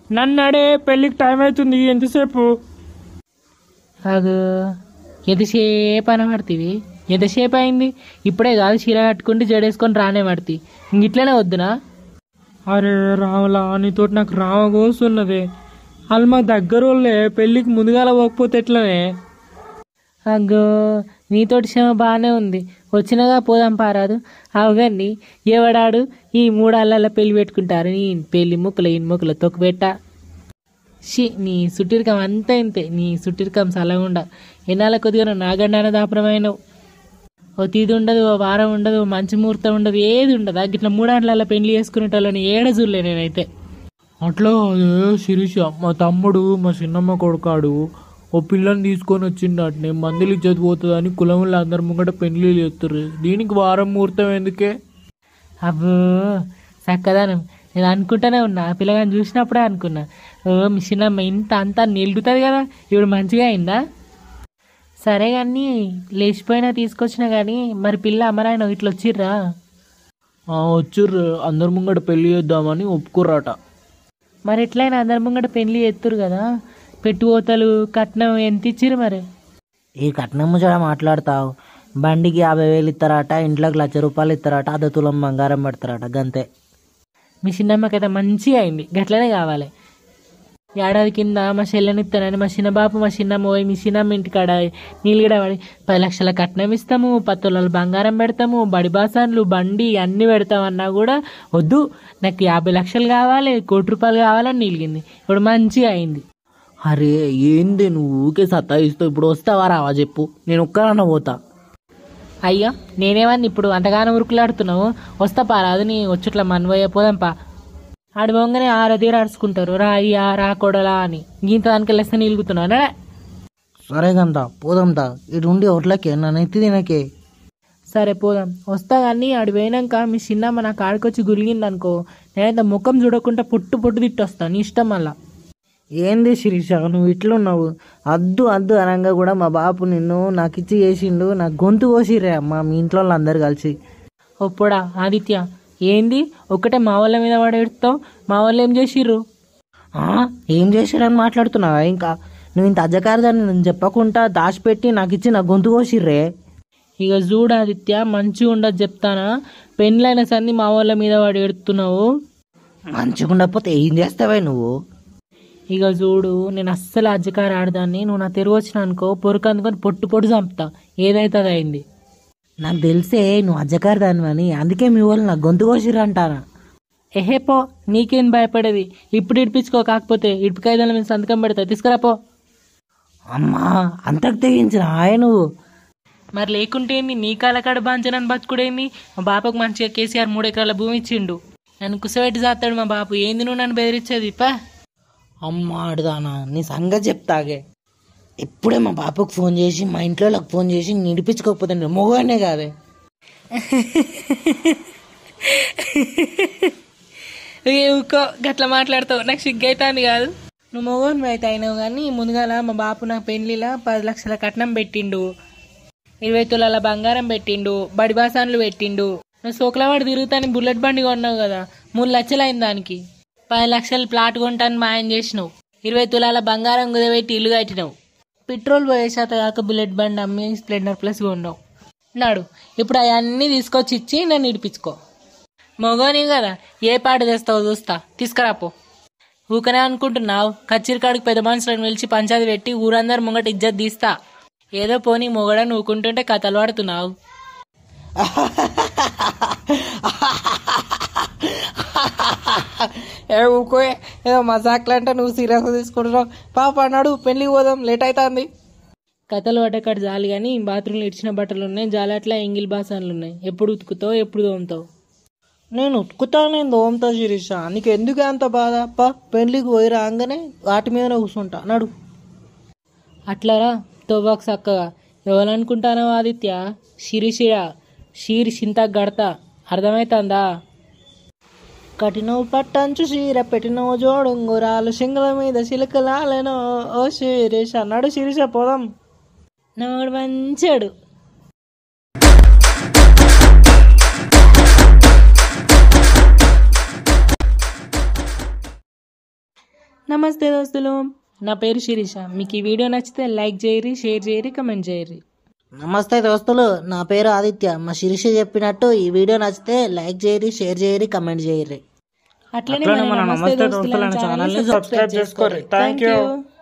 నన్ను అడే పెళ్ళికి టైం అవుతుంది ఎంతసేపు అగో ఎంతసేపు అనబడుతుంది ఎంతసేపు అయింది ఇప్పుడే కాదు చీర కట్టుకుంటే జడేసుకొని రానే పడుతుంది ఇంక ఇట్లనే వద్దునా అరే రావులా నీతో నాకు రావగోస్తున్నది వాళ్ళు మా దగ్గర వాళ్ళే పెళ్ళికి ముందుగాల పోకపోతే ఎట్లనే అగ్గో నీతోటి శ్రమ బాగానే ఉంది వచ్చినగా పోదాం పారాదు అవగాన్ని ఎవడాడు ఈ మూడు అల్లల పెళ్లి పెట్టుకుంటారు నీ పెళ్లి ముక్కలు ఈ ముక్కలు తొక్కుపెట్ట షి నీ సుట్టిరికం అంతా ఇంతే నీ సుట్టిరికం సలగుండ ఎన్నాళ్ళ కొద్దిగా నాగండాన దాపరమైనవు ఓ తీది ఉండదు ఓ వారం ఉండదు ఓ మంచి ముహూర్తం ఉండదు ఏది ఉండదు గిట్ల మూడాండ్ల పెళ్లి చేసుకునేటోళ్ళని ఏడ చూడలే నేనైతే అట్లా కాదు శిరీష మా తమ్ముడు మా చిన్నమ్మ కొడుకాడు ఓ పిల్లని తీసుకొని వచ్చిండట నేను మందులు ఇచ్చేది పోతుందని కులంలో అందరి ముంగట పెళ్లి చేస్తారు దీనికి వారం ముహూర్తం ఎందుకే అబ్బో చక్కదనం నేను అనుకుంటానే ఉన్నా ఆ పిల్లగాని చూసినప్పుడే అనుకున్నా ఓ మీ చిన్నమ్మ ఇంత అంతా నిలుగుతుంది కదా ఇప్పుడు మంచిగా అయిందా సరే కానీ లేచిపోయినా తీసుకొచ్చినా కానీ మరి పిల్ల అమ్మరాయన ఇట్లా వచ్చిర్రా ఆ, వచ్చిర్రు అందరి ముంగట పెళ్లి చేద్దామని ఒప్పుకుర్రట మరి ఎట్లయినా అందరి ముంగట పెళ్లి ఎత్తురు కదా పెట్టుకోతలు కట్నం ఎంత ఇచ్చిర్రు మరి ఈ కట్నం ముచ్చట మాట్లాడతావు బండికి యాభై వేలు ఇస్తారట ఇంట్లోకి లక్ష రూపాయలు ఇస్తారట అర్ధ తులం బంగారం పెడతారట గంతే మీ చిన్నమ్మకైతే మంచిగా అయింది గట్లనే కావాలి ఏడాది కింద మా చెల్లెనిస్తానని మా చిన్నబాపు మా చిన్నమ్మ పోయి మీ చిన్నమ్మ ఇంటికాడ నీళ్ళగడ పడి పది లక్షల కట్నం ఇస్తాము పది తులాలు బంగారం పెడతాము బడి బాసాన్లు బండి అన్నీ పెడతామన్నా కూడా వద్దు నాకు యాభై లక్షలు కావాలి కోటి రూపాయలు కావాలని నీలిగింది ఇప్పుడు మంచిగా అయింది అరే ఏంది నువ్వు ఊకే సత్తాయిస్తావు ఇప్పుడు వస్తావా రావా చెప్పు నేను ఒక్కరన్నా పోతా అయ్యో నేనేమన్నా ఇప్పుడు అంతగానో ఉరుకులాడుతున్నావు వస్తా పా రాదు నీ వచ్చుట్లా మనవయ్య పోదాంపా ఆడి పోగానే ఆరో తీర అరుచుకుంటారు రా అయ్యా రా కొడలా అని గీంత దానికి వెళ్ళేస్తే నిలుగుతున్నావు నడే సరే గంతా పోదాంతా ఇటు ఉండి ఒట్లకే నన్ను ఎత్తి తినకే సరే పోదాం వస్తా కానీ ఆడు పోయినాక మీ చిన్నమ్మ నాకు ఆడికొచ్చి గులిగింది అనుకో నేనైతే ముఖం చూడకుండా పొట్టు పొట్టు తిట్టొస్తా నీ ఇష్టం మళ్ళా ఏంది శిరీష నువ్వు ఇట్లున్నావు అద్దు అద్దు అనగా కూడా మా బాపు నిన్ను నాకు ఇచ్చి చేసిండు నాకు గొంతు కోసిర్రే అమ్మ మీ ఇంట్లో అందరు కలిసి ఒప్పుడా ఆదిత్య ఏంది ఒక్కటే మా వాళ్ళ మీద పడేస్తావు మా వాళ్ళు ఏం చేసిర్రు ఆ, ఏం చేసిరని మాట్లాడుతున్నావా ఇంకా నువ్వు ఇంత అజ్జకారదాన్ని నేను చెప్పకుండా దాచిపెట్టి నాకు ఇచ్చి నా గొంతు కోసిర్రే ఇక చూడు ఆదిత్య మంచిగా ఉండదు చెప్తానా పెళ్ళైన సంది మా వాళ్ళ మీద వాడు ఎడుతున్నావు మంచిగా ఉండకపోతే ఏం చేస్తావే నువ్వు ఇక చూడు నేను అస్సలు అజ్జకార ఆడదాన్ని నువ్వు నా తిరుగు వచ్చిన అనుకో పొరుకు అందుకొని పొట్టు పొట్టు చంపుతా ఏదైతే అది అయింది నాకు తెలిసే నువ్వు అజ్జకారదాన్ని అని అందుకే మీ వాళ్ళు నా గొంతు కోసిర్రు అంటారా ఎహే పో నీకేం భయపడేది ఇప్పుడు ఇడిపించుకో కాకపోతే ఇటుకైదాల మీద సంతకం పెడతా తీసుకురా పో అమ్మా అంతకు తెగించిన ఆయన నువ్వు మరి లేకుంటే ఏంది నీ కాలకాడ బాంచనని బతుకుడేంది మా బాపకు మంచిగా కేసీఆర్ మూడు ఎకరాల భూమి ఇచ్చిండు నన్ను కుసబెట్టి చేస్తాడు మా బాపు ఏంది నువ్వు నన్ను బెదిరించేది పా అమ్మ ఆడుదానా నీ సంగతి చెప్తాగే ఇప్పుడే మా బాపుకు ఫోన్ చేసి మా ఇంట్లో వాళ్ళకి ఫోన్ చేసి నిడిపించుకోకపోతే నేను మొగనే కాదే ఊకో గట్ల మాట్లాడతావు నాకు సిగ్గైతాంది కాదు నువ్వు మొగోని అయితే అయినావు కానీ ముందుగాల మా బాపు నా పెళ్లిలా పది లక్షల కట్నం పెట్టిండు ఇరవై తులాల బంగారం పెట్టిండు బడి బాసాన్లు పెట్టిండు నువ్వు సోకలవాడు తిరుగుతాని బుల్లెట్ బండి కొన్నావు కదా మూడు లక్షలు అయింది దానికి పది లక్షలు ప్లాట్ కొంటాను మాయం చేసినావు ఇరవై తులాల బంగారం కుదబెట్టి ఇల్లు కట్టినావు పెట్రోల్ పోయే శాత కాక బుల్లెట్ బండి అమ్మి స్ప్లెండర్ ప్లస్ కొన్నావు నాడు ఇప్పుడు అవన్నీ తీసుకొచ్చి ఇచ్చి నన్ను ఇడిపించుకో మగోని కదా ఏ పాట తెస్తావో చూస్తా తీసుకురాపో ఊకనే అనుకుంటున్నావు కచ్చిరికాడికి పెద్ద మనుషులను పిలిచి పంచాయతీ పెట్టి ఊరందరు ముంగట ఇజ్జత్ తీస్తా ఏదో పోనీ మొగడని ఊకుంటుంటే కథలు పడుతున్నావు ఏ ఊకో ఏదో మజాక్లు అంటే నువ్వు సీరియస్ తీసుకుంటున్నావు పాప అన్నాడు పెళ్ళికి పోదాం లేట్ అవుతుంది కథలు పడ్డకాడు జాలి కానీ బాత్రూంలో ఇడిచిన బట్టలు ఉన్నాయి జాలట్లా ఎంగిల్ బాసాన్లు ఉన్నాయి ఎప్పుడు ఉతుకుతావు ఎప్పుడు తోముతావు నేను ఉతుకుతా నేను దోమతో శిరీష నీకు ఎందుకు అంత బాధ అప్ప పెళ్ళికి పోయి రాగానే వాటి మీదనే కూర్చుంటా నడు అట్లారా తోబాకు చక్కగా ఎవరనుకుంటానో ఆదిత్య శిరిశిర షీరి చింత గడతా అర్థమైతుందా కఠినవు పట్టంచు చీర పెట్టినవు జోడుంగురాలు సింగల మీద చిలకలాలను ఓ శిరీష నడు శిరీష పోదాం నోడు మంచాడు నమస్తే దోస్తులు నా పేరు శిరీష మీకు ఈ వీడియో నచ్చితే లైక్ చేయరి షేర్ చేయరి కమెంట్ చేయరి నమస్తే దోస్తులు నా పేరు ఆదిత్య మా శిరీష చెప్పినట్టు ఈ వీడియో నచ్చితే లైక్ చేయరి షేర్ చేయరి కమెంట్ చేయరి అట్లనే మన నమస్తే దోస్తులు ఛానల్ని సబ్స్క్రైబ్ చేసుకోరు థ్యాంక్ యూ